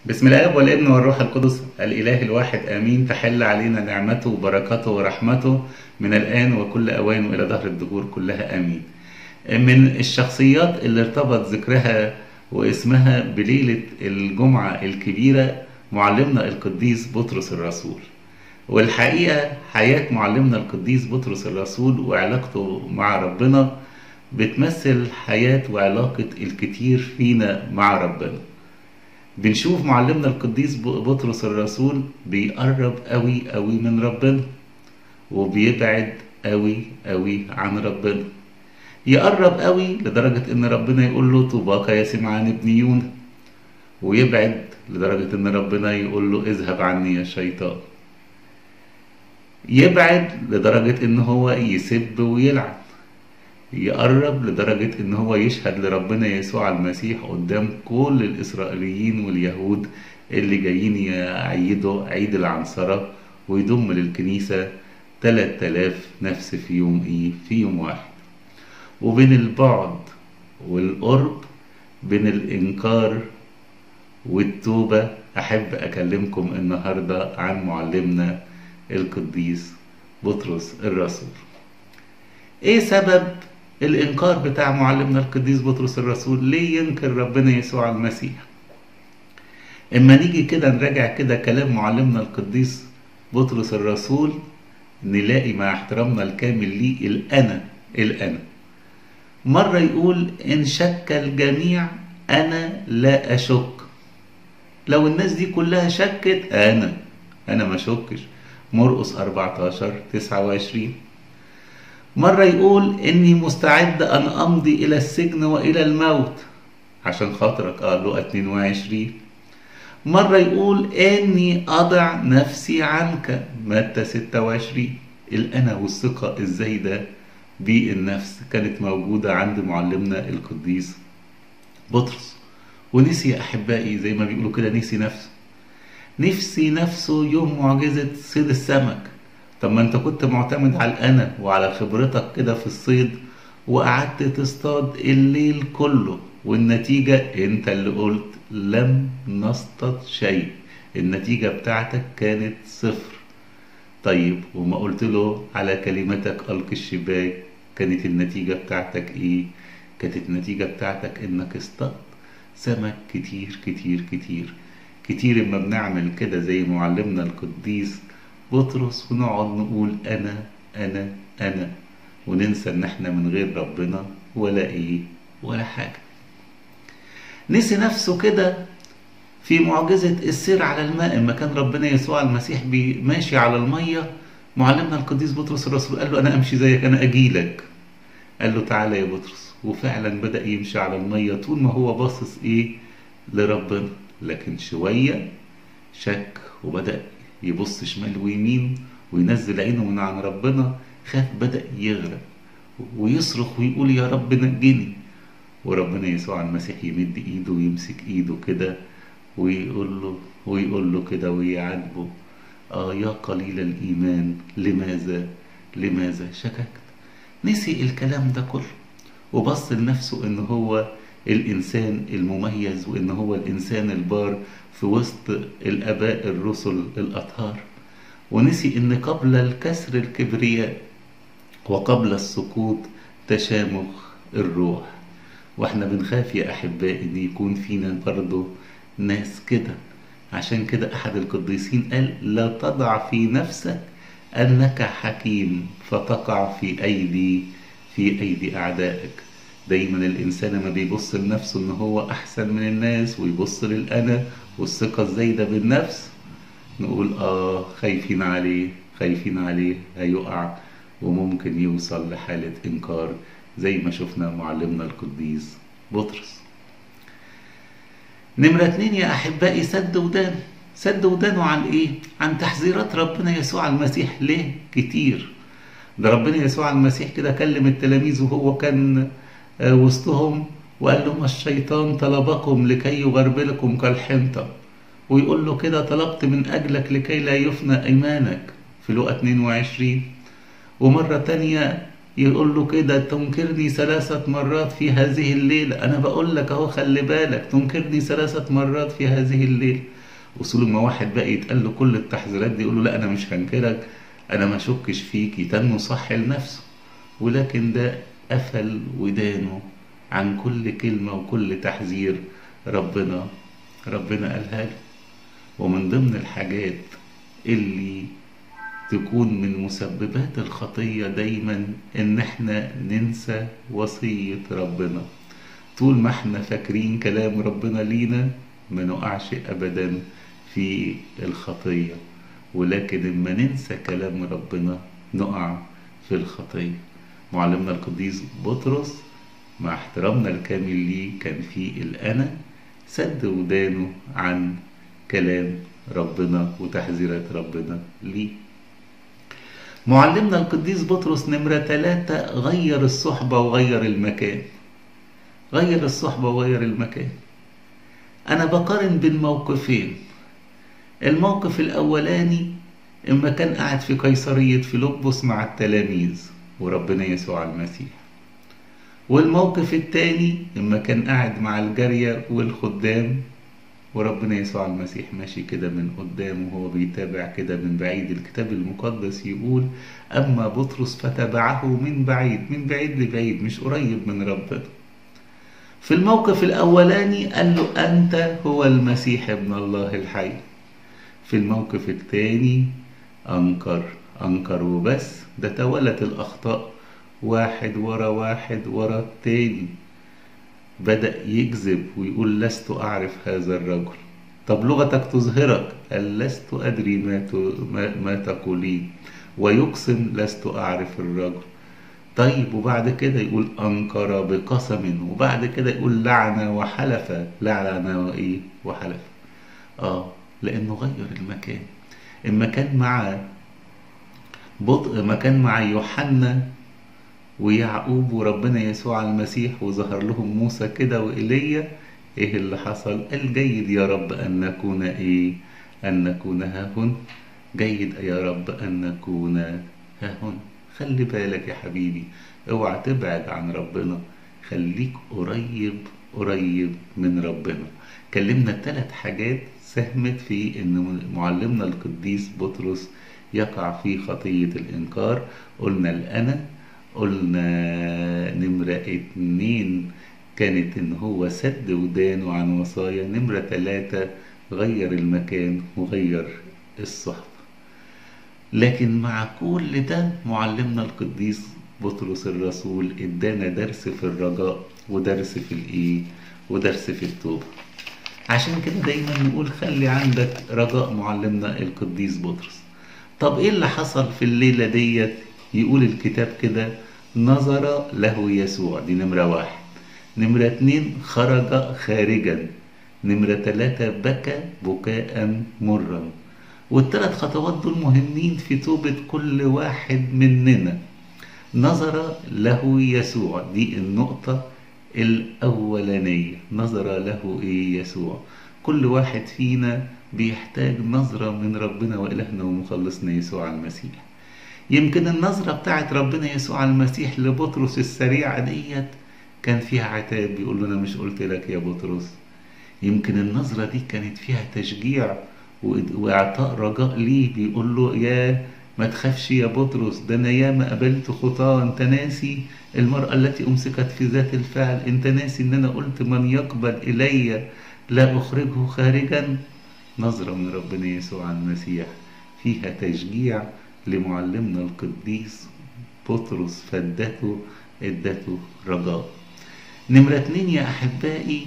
بسم الاب والابن والروح القدس الاله الواحد امين تحل علينا نعمته وبركاته ورحمته من الان وكل اوان والى دهر الدهور كلها امين. من الشخصيات اللي ارتبط ذكرها واسمها بليله الجمعه الكبيره معلمنا القديس بطرس الرسول. والحقيقه حياه معلمنا القديس بطرس الرسول وعلاقته مع ربنا بتمثل حياه وعلاقه الكتير فينا مع ربنا. بنشوف معلمنا القديس بطرس الرسول بيقرب قوي قوي من ربنا وبيبعد قوي قوي عن ربنا يقرب قوي لدرجة ان ربنا يقول له طوباك يا سمعان ابن يونا ويبعد لدرجة ان ربنا يقول له اذهب عني يا شيطان يبعد لدرجة ان هو يسب ويلعن يقرب لدرجة إن هو يشهد لربنا يسوع المسيح قدام كل الإسرائيليين واليهود اللي جايين يعيدوا عيد العنصرة ويضم للكنيسة 3000 نفس في يوم إيه؟ في يوم واحد. وبين البعد والقرب بين الإنكار والتوبة أحب أكلمكم النهاردة عن معلمنا القديس بطرس الرسول. إيه سبب الإنكار بتاع معلمنا القديس بطرس الرسول ليه ينكر ربنا يسوع المسيح اما نيجي كده نراجع كده كلام معلمنا القديس بطرس الرسول نلاقي مع احترامنا الكامل ليه الأنا الأنا مرة يقول إن شك الجميع أنا لا أشك لو الناس دي كلها شكت أنا أنا ما شكش مرقس 14 29 مرة يقول إني مستعد أن أمضي إلى السجن وإلى الموت عشان خاطرك آه لقى 22 مرة يقول إني أضع نفسي عنك متى 26 الأنا والثقة الزايدة بالنفس كانت موجودة عند معلمنا القديس بطرس ونسي أحبائي زي ما بيقولوا كده نسي نفسه نفسي نفسه يوم معجزة صيد السمك طب ما انت كنت معتمد على الانا وعلى خبرتك كده في الصيد وقعدت تصطاد الليل كله والنتيجة انت اللي قلت لم نصطاد شيء النتيجة بتاعتك كانت صفر طيب وما قلت له على كلمتك ألق الشباك كانت النتيجة بتاعتك ايه كانت النتيجة بتاعتك انك اصطاد سمك كتير كتير كتير كتير اما بنعمل كده زي معلمنا القديس بطرس ونقعد نقول انا انا انا وننسى ان احنا من غير ربنا ولا ايه ولا حاجه نسي نفسه كده في معجزة السير على الماء اما كان ربنا يسوع المسيح ماشي على المية معلمنا القديس بطرس الرسول قال له انا امشي زيك انا اجيلك قال له تعالى يا بطرس وفعلا بدأ يمشي على المية طول ما هو باصص ايه لربنا لكن شوية شك وبدأ يبص شمال ويمين وينزل عينه من عن ربنا خاف بدأ يغرق ويصرخ ويقول يا رب نجني وربنا يسوع المسيح يمد ايده ويمسك ايده كده ويقول له ويقول له كده ويعاتبه اه يا قليل الايمان لماذا لماذا شككت نسي الكلام ده كله وبص لنفسه ان هو الانسان المميز وان هو الانسان البار في وسط الاباء الرسل الاطهار ونسي ان قبل الكسر الكبرياء وقبل السقوط تشامخ الروح واحنا بنخاف يا احبائي ان يكون فينا برضه ناس كده عشان كده احد القديسين قال لا تضع في نفسك انك حكيم فتقع في ايدي في ايدي اعدائك دايما الانسان ما بيبص لنفسه ان هو احسن من الناس ويبص للانا والثقه الزايده بالنفس نقول اه خايفين عليه خايفين عليه هيقع وممكن يوصل لحاله انكار زي ما شفنا معلمنا القديس بطرس نمرة اتنين يا أحبائي سد ودان سد ودانه عن إيه؟ عن تحذيرات ربنا يسوع المسيح ليه؟ كتير ده ربنا يسوع المسيح كده كلم التلاميذ وهو كان وسطهم وقال لهم الشيطان طلبكم لكي يغربلكم كالحنطة ويقول له كده طلبت من أجلك لكي لا يفنى إيمانك في لقى 22 ومرة تانية يقول له كده تنكرني ثلاثة مرات في هذه الليلة أنا بقول لك أهو خلي بالك تنكرني ثلاثة مرات في هذه الليلة وصول ما واحد بقى يتقال له كل التحذيرات دي يقول له لا أنا مش هنكرك أنا ما أشكش فيك يتنه صح لنفسه ولكن ده قفل ودانه عن كل كلمة وكل تحذير ربنا ربنا قالها له ومن ضمن الحاجات اللي تكون من مسببات الخطية دايما ان احنا ننسى وصية ربنا طول ما احنا فاكرين كلام ربنا لينا ما نقعش ابدا في الخطية ولكن اما ننسى كلام ربنا نقع في الخطية معلمنا القديس بطرس مع احترامنا الكامل ليه كان في الأنا سد ودانه عن كلام ربنا وتحذيرات ربنا ليه معلمنا القديس بطرس نمرة ثلاثة غير الصحبة وغير المكان غير الصحبة وغير المكان أنا بقارن بين موقفين الموقف الأولاني إما كان قاعد في قيصرية فيلبس مع التلاميذ وربنا يسوع المسيح والموقف التاني إما كان قاعد مع الجارية والخدام وربنا يسوع المسيح ماشي كده من قدام وهو بيتابع كده من بعيد الكتاب المقدس يقول أما بطرس فتبعه من بعيد من بعيد لبعيد مش قريب من ربنا في الموقف الأولاني قال له أنت هو المسيح ابن الله الحي في الموقف الثاني أنكر أنكر وبس ده توالت الأخطاء واحد ورا واحد ورا التاني بدأ يكذب ويقول لست أعرف هذا الرجل طب لغتك تظهرك قال لست أدري ما, ما, ما تقولين ويقسم لست أعرف الرجل طيب وبعد كده يقول أنكر بقسم وبعد كده يقول لعن وحلف لعن وإيه وحلف آه لأنه غير المكان المكان مع بطء مكان مع يوحنا ويعقوب وربنا يسوع المسيح وظهر لهم موسى كده وإيليا ايه اللي حصل الجيد يا رب ان نكون ايه ان نكون ها هن جيد يا رب ان نكون ها هن خلي بالك يا حبيبي اوعى تبعد عن ربنا خليك قريب قريب من ربنا كلمنا ثلاث حاجات ساهمت في ان معلمنا القديس بطرس يقع في خطية الإنكار قلنا الأنا قلنا نمرة اتنين كانت إن هو سد ودانه عن وصايا نمرة تلاتة غير المكان وغير الصحبة لكن مع كل ده معلمنا القديس بطرس الرسول ادانا درس في الرجاء ودرس في الايه ودرس في التوبة عشان كده دايما نقول خلي عندك رجاء معلمنا القديس بطرس طب ايه اللي حصل في الليلة ديت يقول الكتاب كده نظر له يسوع دي نمرة واحد نمرة اتنين خرج خارجا نمرة تلاتة بكى بكاء مرا والثلاث خطوات دول مهمين في توبة كل واحد مننا نظر له يسوع دي النقطة الأولانية نظر له إيه يسوع كل واحد فينا بيحتاج نظرة من ربنا وإلهنا ومخلصنا يسوع المسيح يمكن النظرة بتاعت ربنا يسوع المسيح لبطرس السريعة ديت كان فيها عتاب بيقول له أنا مش قلت لك يا بطرس يمكن النظرة دي كانت فيها تشجيع وإعطاء رجاء ليه بيقول له يا ما تخافش يا بطرس ده أنا ياما قابلت خطاة أنت ناسي المرأة التي أمسكت في ذات الفعل أنت ناسي إن أنا قلت من يقبل إلي لا أخرجه خارجا نظرة من ربنا يسوع المسيح فيها تشجيع لمعلمنا القديس بطرس فادته ادته رجاء نمرة اتنين يا أحبائي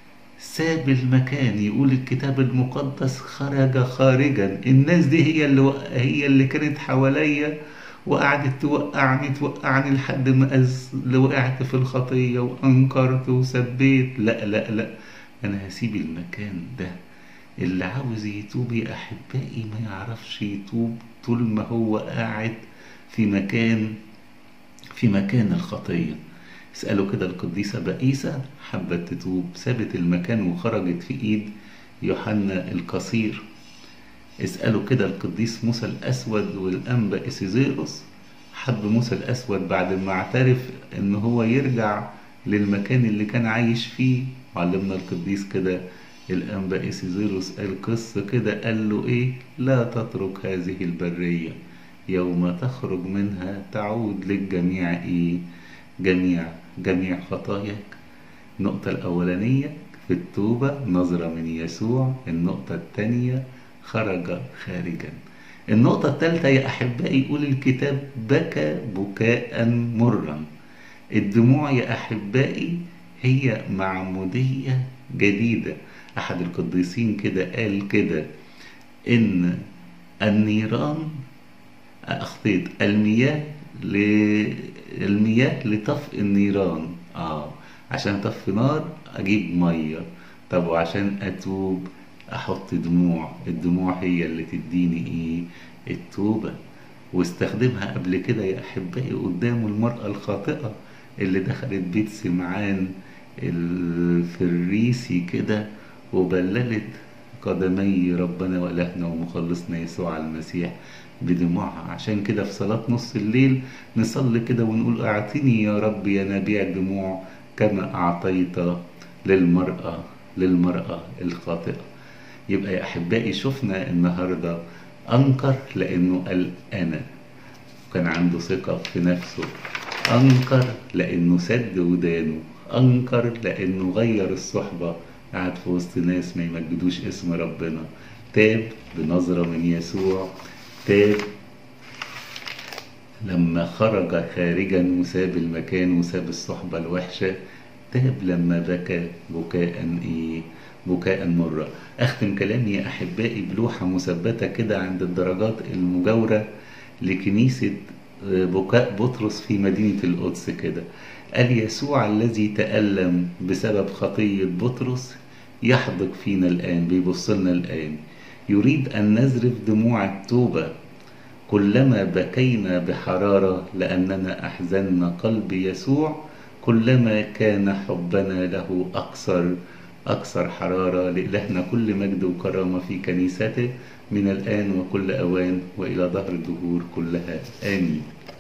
ساب المكان يقول الكتاب المقدس خرج خارجا الناس دي هي اللي هي اللي كانت حواليا وقعدت توقعني توقعني لحد ما أز اللي وقعت في الخطية وأنكرت وسبيت لا لا لا أنا هسيب المكان ده اللي عاوز يتوب يا أحبائي ما يعرفش يتوب طول ما هو قاعد في مكان في مكان الخطية اسألوا كده القديسة بئيسة حبت تتوب سابت المكان وخرجت في إيد يوحنا القصير اسألوا كده القديس موسى الأسود والأنبا إسيزيروس حب موسى الأسود بعد ما اعترف إن هو يرجع للمكان اللي كان عايش فيه علمنا القديس كده الأنبا إسيزيروس قال قصة كده قال له إيه لا تترك هذه البرية يوم تخرج منها تعود للجميع إيه جميع جميع خطاياك النقطة الأولانية في التوبة نظرة من يسوع النقطة الثانية خرج خارجا النقطة الثالثة يا أحبائي يقول الكتاب بكى بكاء مرا الدموع يا أحبائي هي معمودية جديدة أحد القديسين كده قال كده إن النيران أخطيت المياه ل... المياه لطفء النيران آه عشان أطفي نار أجيب مية طب وعشان أتوب أحط دموع الدموع هي اللي تديني إيه التوبة واستخدمها قبل كده يا أحبائي قدام المرأة الخاطئة اللي دخلت بيت سمعان الفريسي كده وبللت قدمي ربنا وإلهنا ومخلصنا يسوع المسيح بدموعها عشان كده في صلاة نص الليل نصلي كده ونقول أعطني يا رب يا نبيع دموع كما أعطيت للمرأة للمرأة الخاطئة يبقى يا أحبائي شفنا النهاردة أنكر لأنه قال أنا كان عنده ثقة في نفسه أنكر لأنه سد ودانه أنكر لأنه غير الصحبة قعد في وسط ناس ما يمجدوش اسم ربنا تاب بنظرة من يسوع تاب لما خرج خارجا وساب المكان وساب الصحبة الوحشة تاب لما بكى بكاء ايه بكاء مرة اختم كلامي يا احبائي بلوحة مثبتة كده عند الدرجات المجاورة لكنيسة بكاء بطرس في مدينة القدس كده قال يسوع الذي تألم بسبب خطية بطرس يحدق فينا الآن بيبص لنا الآن يريد أن نزرف دموع التوبة كلما بكينا بحرارة لأننا أحزننا قلب يسوع كلما كان حبنا له أكثر أكثر حرارة لإلهنا كل مجد وكرامة في كنيسته من الآن وكل أوان وإلى ظهر الدهور كلها آمين